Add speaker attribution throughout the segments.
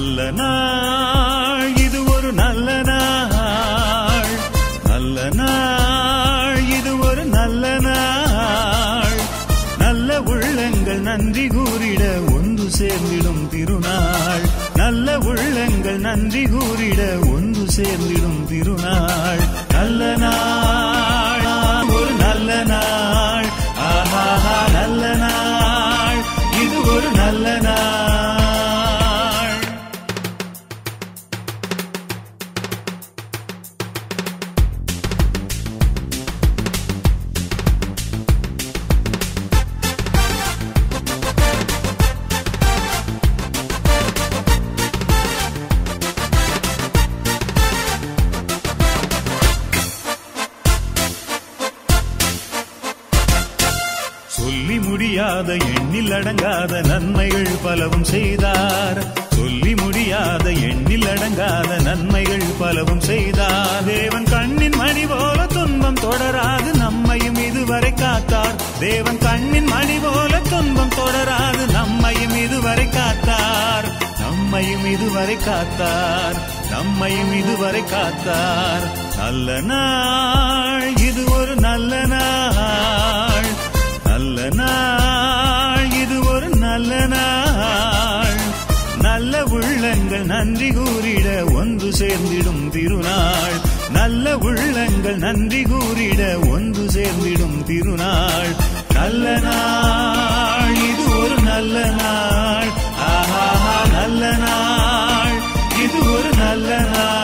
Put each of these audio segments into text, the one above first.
Speaker 1: நல்ல நாள் இது ஒரு நல்ல நாள் நல்ல நாள் இது ஒரு நல்ல நாள் நல்ல உள்ளங்கள் நன்றி கூறிட ஒன்று சேர்ந்திடும் திருநாள் நல்ல உள்ளங்கள் நன்றி கூறிட ஒன்று சேர்ந்திடும் திருநாள் நல்ல நாள் ஒரு நல்ல நாள் ஆஹா நல்ல நாள் இது ஒரு நல்ல நாள் சொல்லி முடியாத எண்ணில் அடங்காத நன்மைகள் பலவும் செய்தார் சொல்லி முடியாத எண்ணில் அடங்காத நன்மைகள் பலவும் செய்தார் தேவன் கண்ணின் மணி போல துன்பம் தொடராது நம்மையும் இதுவரை காத்தார் தேவன் கண்ணின் மணி போல துன்பம் தொடராது நம்மையும் இதுவரை காத்தார் நம்மையும் இதுவரை காத்தார் நம்மையும் இதுவரை காத்தார் நல்ல நாள் இது ஒரு நல்ல நாள் நல்ல நாள் இது ஒரு நல்ல நாள் நல்ல உள்ளங்கள் நன்றி கூறிட ஒன்று சேர்ந்திடும் திருநாள் நல்ல உள்ளங்கள் நன்றி கூறிட ஒன்று சேர்ந்திடும் திருநாள் நல்ல நாள் இது ஒரு நல்ல நாள் ஆஹா நல்ல நாள் இது ஒரு நல்ல நாள்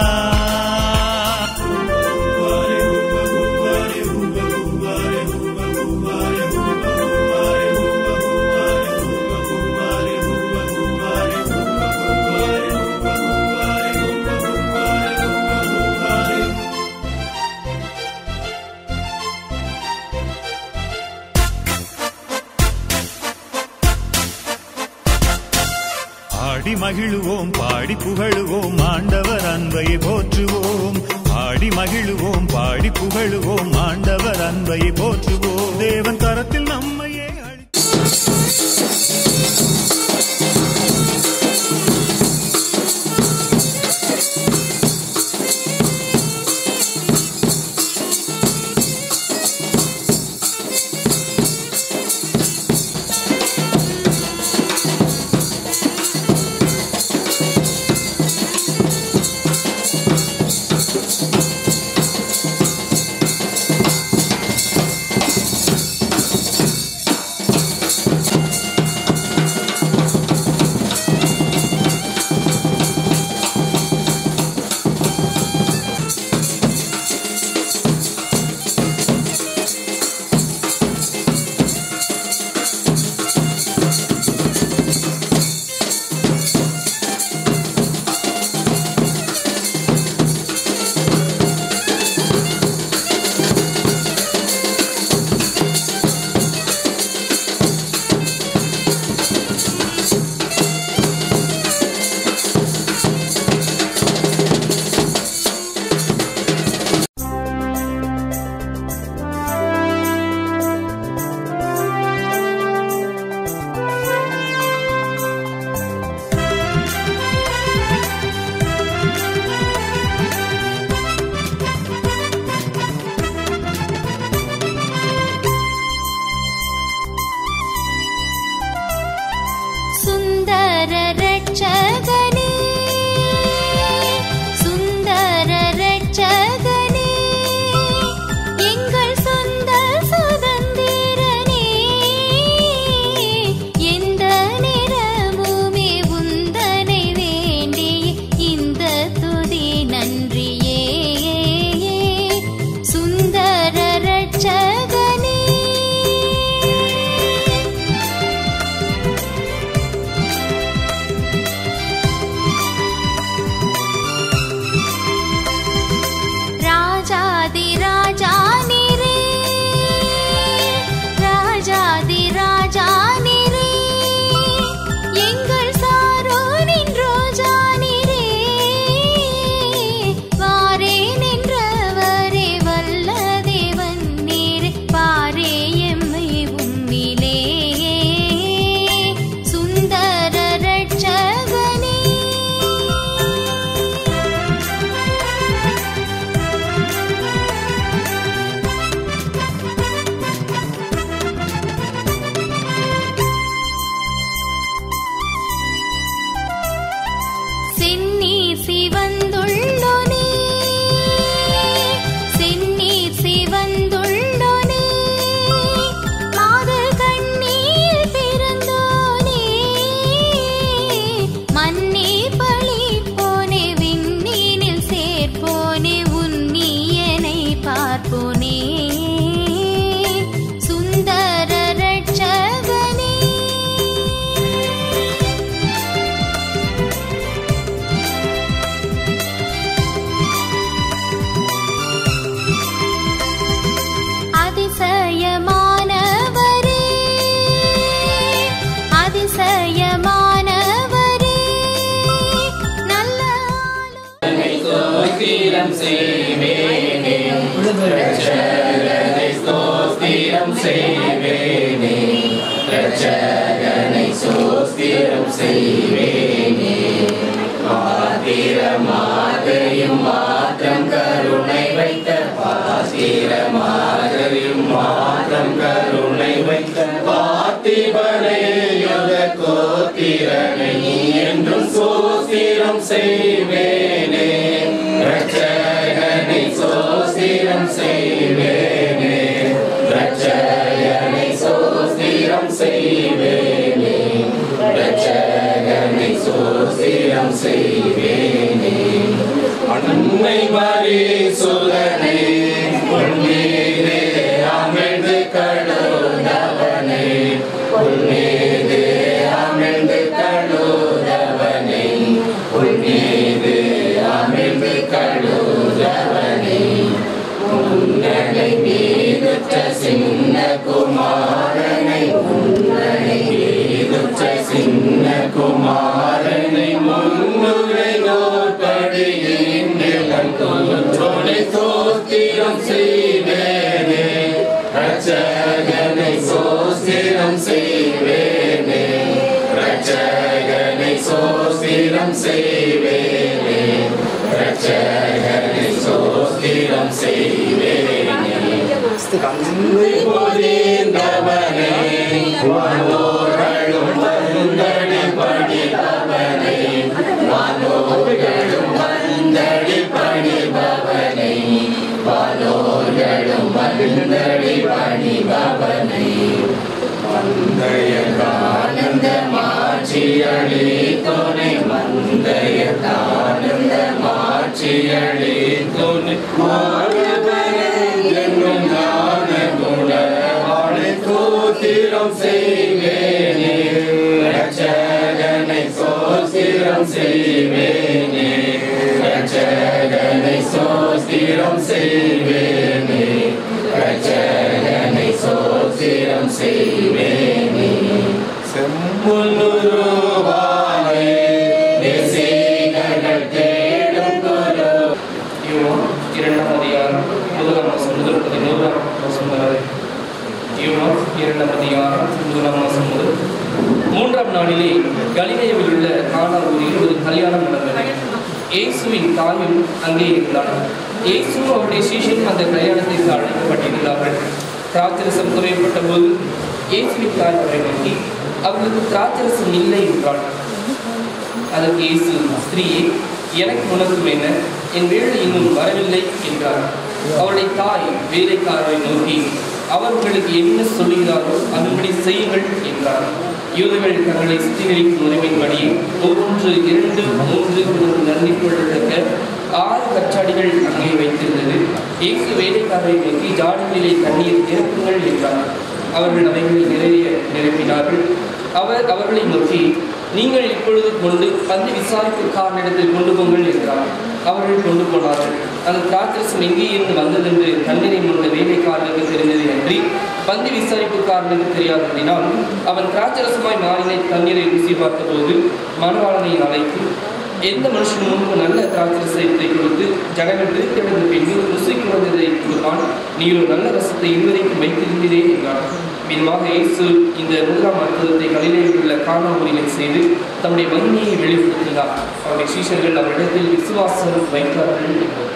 Speaker 1: ஆடி மகிழுவோம் பாடி புகழுவோம் ஆண்டவர் அன்பை போற்றுவோம் ஆடி மகிழுவோம் பாடி புகழுவோம் ஆண்டவர் அன்பை போற்றுவோம் தேவன் கரத்தில் நம்மையே அழி
Speaker 2: ஸ்தோத்திரம் செய்வேனே ரட்சகனை ஸ்தோத்திரம் செய்வேனே ரட்சகனை ஸ்தோத்திரம் செய்வேனே பாத்திரமாதையும் மாற்றம் கருணை வைத்த பாத்திரமாதையும் மாற்றம் கருணை வைத்த பார்த்திபனை யுக கோத்திரனை என்றும் சோசிரம் செய்வேனே ரட்சகனை சோசிரம் செய்வேனே ரட்சகனை சோசிரம் செய்வேனே ரட்சகனை சோசிரம் செய்வேனே அன்னை மறி சுதனே உன்மீதே அமிழ்ந்து கழுதவனே உன்மீதே அமிழ்ந்து கழுதவனே உன்மீதே அமிழ்ந்து கழுதவனே உன்னடை மீதுற்ற சின்ன குமாரனை உன்னடை மீதுற்ற சின்ன குமாரனை முன்னுரை நோற்படியின் நிலம் தோற்றோனை தோத்திரம் செய்வேனே ரட்சகனை சோஸ்திரம் செய்வேனே ரட்சகனை சோஸ்திரம் செய்வேனே ரட்சகனை சோஸ்திரம் செய்வேனே கண்ணை பொழிந்தவனே வானோர்களும் வந்தடி படிபவனே வானோர்களும் வந்தடி பணிபவனை வானோர்களும் வந்தடி பணிபவனை மந்தைய ஆனந்த மாட்சியளி துணை மந்தைய ஆனந்த மாட்சியளி துணை என்னும் ஞான குண வாழை தூத்திரம் செய்வேனே ரட்சகனை சோஸ்திரம் செய்வேனே ரட்சகனை சோஸ்திரம் செய்வேனே ரட்சகனை சோஸ்திரம் செய்வேனே செம்முன்னுருவானே தேசிகர்கள் தேடும் குரு
Speaker 3: யோவான் இரண்டாம் அதிகாரம் முதலாம் மாதம் முதல் பதினோராம் மாதம் வரை யோவான் இரண்டாம் அதிகாரம் முதலாம் மாதம் முதல் மூன்றாம் நாளிலே கலிலேயில் உள்ள கானா ஊரில் ஒரு கல்யாணம் நடந்தது இயேசுவின் தாயும் அங்கே இருந்தாள் இயேசுவும் அவருடைய சீஷனும் அந்த கல்யாணத்திற்கு அழைக்கப்பட்டிருந்தார்கள் திராட்சரசம் குறையப்பட்ட போது இயேசுவின் தாய் அவரை நோக்கி அவர்களுக்கு திராட்சரசம் இல்லை என்றாள் அதற்கு இயேசு ஸ்திரீயே எனக்கு உனக்கும் என்ன என் வேலை இன்னும் வரவில்லை என்றார் அவருடைய தாய் வேலைக்காரரை நோக்கி அவர் உங்களுக்கு என்ன சொல்லுகிறாரோ அதன்படி செய்யுங்கள் என்றார் யூதர்கள் தங்களை சுத்திகரிக்கும் உரிமையின்படி ஒவ்வொன்று இரண்டு மூன்று ஒரு நன்றி கொள்ளத்தக்க ஆறு கச்சாடிகள் அங்கே வைத்திருந்தது இயேசு வேலைக்காரரை நோக்கி ஜாடிகளிலே தண்ணீர் நிரப்புங்கள் என்றார் அவர்கள் அவைகளை நிறைய நிரப்பினார்கள் அவர் அவர்களை நோக்கி நீங்கள் இப்பொழுது கொண்டு பந்தி விசாரிப்புக்காரனிடத்தில் கொண்டு போங்கள் என்றார் அவர்கள் கொண்டு போனார்கள் அந்த திராட்சரசம் எங்கே இருந்து வந்ததென்று தண்ணீரை முன்ன வேலைக்காரனுக்கு தெரிந்தது அன்றி பந்தி விசாரிப்புக்காரனுக்கு தெரியாததினால் அவன் திராட்சரசமாய் மாறினை தண்ணீரை ருசி பார்த்தபோது மணவாளனை அழைத்து எந்த மனுஷன் முன்பு நல்ல திராட்சரசத்தை கொடுத்து ஜனங்கள் திருத்தெழுந்த பின்பு ருசிக்கு வந்ததை கொடுப்பான் நீரோ நல்ல ரசத்தை இதுவரைக்கும் வைத்திருந்ததே என்றார் மீதமாக இயேசு இந்த முதலாம் அற்புதத்தை கலிலேயில் உள்ள காணாமூரிலே செய்து தம்முடைய வன்மையை வெளிப்படுத்தினார் அவருடைய சீஷர்கள் அவரிடத்தில் விசுவாசம் வைத்தார்கள் என்பது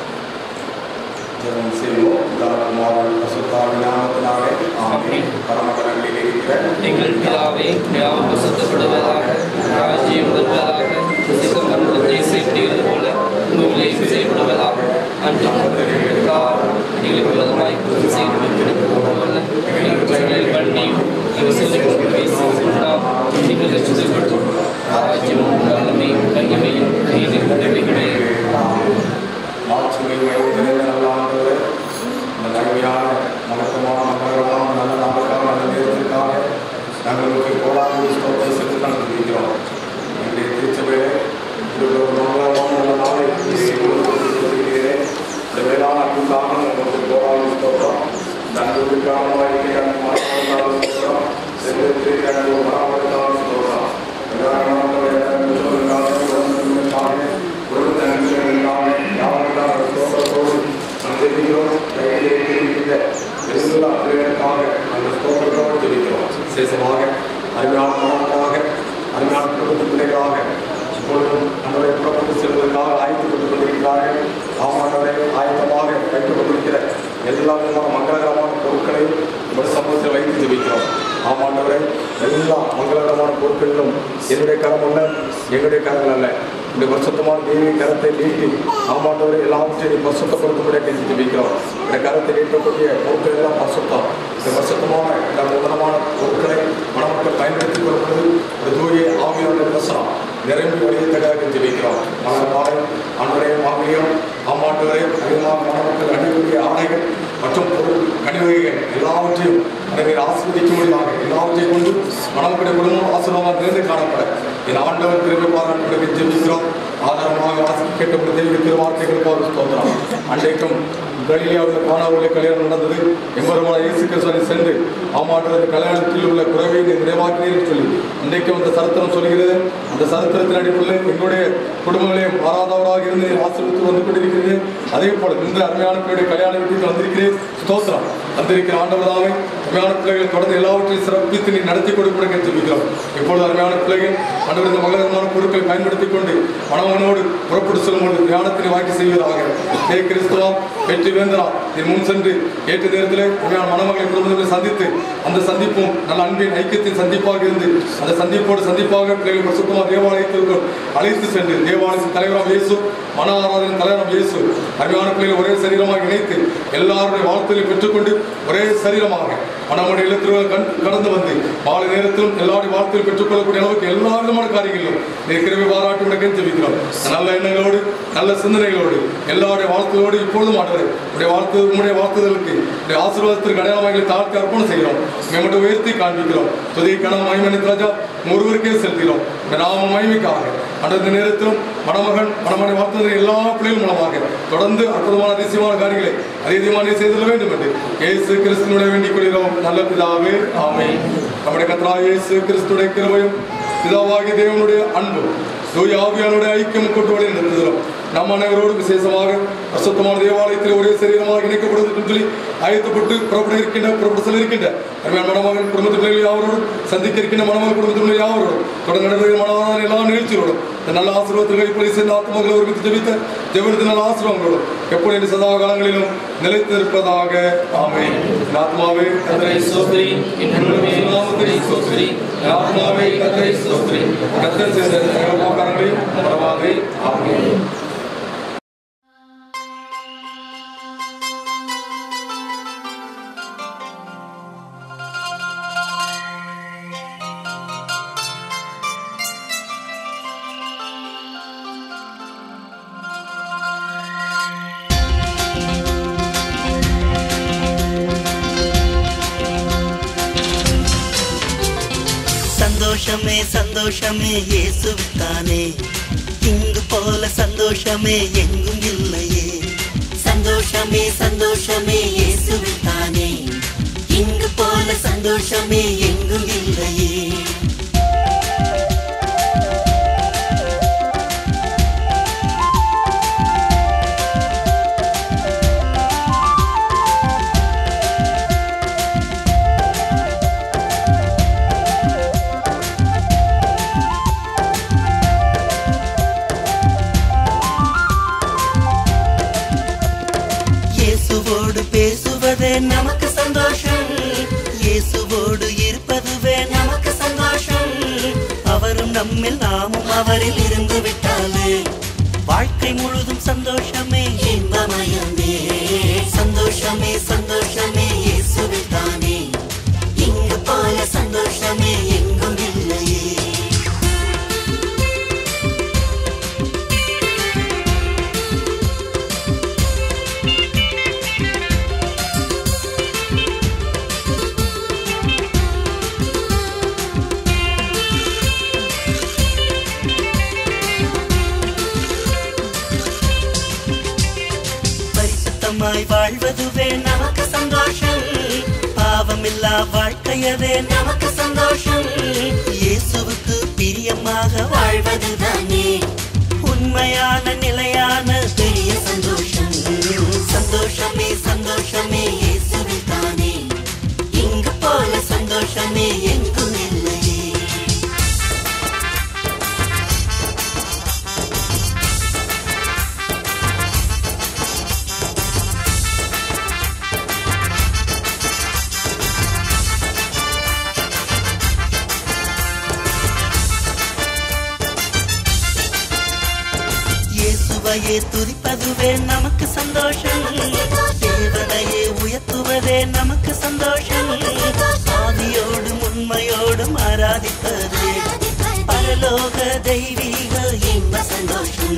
Speaker 4: ஜெபம் செய்வோம் குமாரன் பசுத்தாவின் நாமத்தினாலே ஆமென் பரமகரங்களில் இருக்கிற
Speaker 3: எங்கள் பிதாவே யாவும் சுத்தப்படுவதாக ராஜ்யம் வருவதாக சித்தம் மரணத்தை செய்வது போல உங்களை செய்யப்படுவதாக அன்று எங்களுக்கு விதமாய் செய்து போல எங்கள் பண்ணி எங்கள் செல்லுக்கு பேசி உண்டாம் நீங்கள் ரசிக்கப்பட்டோம் ராஜ்யம் வல்லமை கனிமையும் நீதி கடமைகளே
Speaker 4: மாட்சிமை நிறைந்த நல்ல ஆண்டவரே, இந்த நன்மையான வணக்கமான மங்களமான நல்ல நாளுக்காக நல்ல நேரத்திற்காக நாங்கள் உங்களுக்கு கோடான ஸ்தோத்திர செலுத்தி நடத்திருக்கிறோம் எங்களுடைய திருச்சபையிலே இது ஒரு மங்களமான நல்ல நாளை கொடுத்திருக்கிறேன் இந்த வேளாண் அன்புக்காக உங்களுக்கு கோடான ஸ்தோத்திரம் நன்றுக்காக இருக்கிற மரணம் ஸ்தோத்திரம் செல்வத்திற்கு எனக்கு மரணம் ஸ்தோத்திரம் எல்லாரும் ஒரு என்னுடைய கரம் அல்ல எங்களுடைய கரங்கள் அல்ல இந்த பரிசுத்தமான தேவி கரத்தை நீட்டி ஆமாண்டவரை எல்லாவற்றையும் நீ பரிசுத்தப்படுத்தும்படியாக கெஞ்சி ஜெபிக்கிறோம் இந்த கரத்தை நீட்டக்கூடிய பொருட்கள் எல்லாம் பரிசுத்தம் இந்த பரிசுத்தமான இந்த நூதனமான பொருட்களை மணமக்கள் பயன்படுத்திக் கொள்வது இந்த தூய ஆவியான பிரசனம் நிரம்பி வழியத்தக்காக கெஞ்சி வைக்கிறோம் மலர் மாலை அன்றைய மாவியம் ஆமாண்டவரை அதிகமாக மணமக்கள் அணிக்கூடிய ஆடைகள் மற்றும் பொருள் கனிவகைகள் எல்லாவற்றையும் அதை ஆஸ்வதிக்கும்படியாக எல்லாவற்றையும் கொண்டு மணமக்களுடைய குடும்பம் ஆசீர்வாதமாக நிறைந்து காணப்பட என் ஆண்டவர் திரும்பி பாராட்டுடைய ஜெபிக்கிறோம் ஆதாரமாக வாசி கேட்டபடி தெய்வ திருவார்த்தைகளுக்கு ஸ்தோத்திரம் அன்றைக்கும் கலிலியாவில் காணாவுள்ள கல்யாணம் நடந்தது எம்பெருமான இயேசு கிறிஸ்துவை சென்று ஆமாண்டவர் அந்த கல்யாணத்தில் உள்ள குறைவை நீ நிறைவாக்கினீர்கள் சொல்லி இன்றைக்கும் அந்த சரித்திரம் சொல்கிறது அந்த சரித்திரத்தின் அடிப்படையில் எங்களுடைய குடும்பங்களையும் மாறாதவராக இருந்து நீர் ஆசீர்வதித்து வந்து கொண்டிருக்கிறது அதே போல இந்த அருமையான பிள்ளையுடைய கல்யாண வீட்டுக்கு வந்திருக்கிறேன் ஸ்தோத்திரம் வந்திருக்கிற ஆண்டவர்தாவே அருமையான பிள்ளைகள் தொடர்ந்து எல்லாவற்றையும் சிறப்பித்து நீ நடத்தி கொடுக்க ஜெபிக்கிறோம் இப்பொழுது அருமையான பிள்ளைகள் ஆண்டவர் இந்த மகளகமான பொருட்களை பயன்படுத்திக் கொண்டு மணவனோடு புறப்பட்டு செல்லும்போது தியானத்தினை வாக்கி செய்வதாக ஹே கிறிஸ்துவா வெற்றி வேந்தரா நீ முன் சென்று ஏற்ற நேரத்தில் உண்மையான மணமகளை குடும்பங்களை சந்தித்து அந்த சந்திப்பும் நல்ல அன்பின் ஐக்கியத்தின் சந்திப்பாக இருந்து அந்த சந்திப்போடு சந்திப்பாக பிள்ளைகள் பரிசுத்தமா தேவாலயத்திற்கு அழைத்து சென்று தேவாலயத்தின் தலைவராம் இயேசு மன ஆராதனை தலைவராம் இயேசு அருமையான பிள்ளைகள் ஒரே சரீரமாக இணைத்து எல்லாருடைய வாழ்த்துக்களை பெற்றுக்கொண்டு ஒரே சரீரமாக மனமுடைய இல்லத்திற்கு கண் கடந்து வந்து மாலை நேரத்திலும் எல்லாருடைய வாழ்த்துக்கள் பெற்றுக்கொள்ளக்கூடிய அளவுக்கு எல்லா விதமான காரியங்களிலும் நீ கிருபை பாராட்டி உனக்கு ஜெபிக்கிறோம் நல்ல எண்ணங்களோடு நல்ல சிந்தனைகளோடு எல்லாருடைய வாழ்த்துகளோடு இப்பொழுதும் ஆடுவது உடைய வாழ்த்து உங்களுடைய வாழ்த்துதலுக்கு உடைய ஆசீர்வாதத்திற்கு அடையாளமாக தாழ்த்தி அர்ப்பணம் செய்கிறோம் மேம்பட்டு உயர்த்தி காண்பிக்கிறோம் துதி கணம் மகிமனி ராஜா ஒருவருக்கே செலுத்துகிறோம் இந்த நாம மகிமைக்காக அந்த நேரத்திலும் மணமகன் மணமனை வாழ்த்துவதற்கு எல்லா பிள்ளைகள் மூலமாக தொடர்ந்து அற்புதமான அதிசயமான காரியங்களை அதிகமான செய்திட வேண்டும் என்று இயேசு கிறிஸ்துவனுடைய வேண்டிக் கொள்கிறோம் நல்ல பிதாவே ஆமே நம்முடைய கத்ரா இயேசு கிறிஸ்துடைய கிருபையும் பிதாவாகிய தேவனுடைய அன்பும் தூய ஆவியானுடைய ஐக்கியம் கொண்டு வழி நடத்துகிறோம் நம் அனைவரோடு விசேஷமாக அசுத்தமான தேவாலயத்தில் ஒரே சரீரமாக இணைக்கப்படுவது என்று சொல்லி ஆயத்தப்பட்டு புறப்பட இருக்கின்ற புறப்பட செல்ல இருக்கின்ற அருமையான மணமகன் குடும்பத்து பிள்ளைகள் யாவரோடும் சந்திக்க இருக்கின்ற மணமகன் குடும்பத்து பிள்ளைகள் யாவரோடும் தொடர்ந்து நடைபெறும் மனதான எல்லா நிகழ்ச்சிகளோடும் இந்த நல்ல ஆசீர்வாதத்தில் இப்படி சேர்ந்த ஆத்மகளை ஒருமித்து ஜெபித்த தேவனத்தின் நல்ல ஆசீர்வாதங்களோடும் எப்படி சதா காலங்களிலும் நிலைத்திருப்பதாக ஆமே ஆத்மாவே
Speaker 3: கர்த்தரை ஸ்தோத்திரி என்னுடைய நாமத்தை ஸ்தோத்திரி ஆத்மாவே கர்த்தரை ஸ்தோத்திரி
Speaker 4: கத்தர் செய்த சகலோபகாரங்களையும் மறவாதே ஆமே
Speaker 5: சந்தோஷமே சந்தோஷமே இயேசுவித்தானே இங்கு போல சந்தோஷமே எங்கும் இல்லையே சந்தோஷமே சந்தோஷமே இயேசுவித்தானே இங்கு போல சந்தோஷமே எங்கும் இல்லையே இயேசுவோடு பேசுவதே நமக்கு சந்தோஷம் இயேசுவோடு இருப்பதுவே நமக்கு சந்தோஷம் அவரும் நம்மில் நாமும் அவரில் இருந்து விட்டாலே வாழ்க்கை முழுதும் சந்தோஷமே இன்பமயமே சந்தோஷமே சந்தோஷமே இயேசுவில் தானே இங்கு போல சந்தோஷமே எங்கும் இல்லையே பரிசுத்தமாய் வாழ்வதுவே நமக்கு சந்தோஷம் பாவமில்லா வாழ்க்கையவே நமக்கு சந்தோஷம் இயேசுவுக்கு பிரியமாக வாழ்வதுதானே உண்மையான நிலையான பெரிய சந்தோஷம் சந்தோஷமே சந்தோஷமே இயேசுவில் தானே இங்கு போல சந்தோஷமே எங்கும் இல்லையே உம்மையே துதிப்பதுவே நமக்கு சந்தோஷம் தேவனையே உயர்த்துவதே நமக்கு சந்தோஷம் ஆவியோடும் உண்மையோடும் ஆராதிப்பதே பரலோக தெய்வீக இன்ப சந்தோஷம்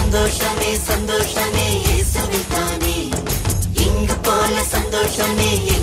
Speaker 5: சந்தோஷமே சந்தோஷமே இயேசுவின் தானே இங்கு போல சந்தோஷமே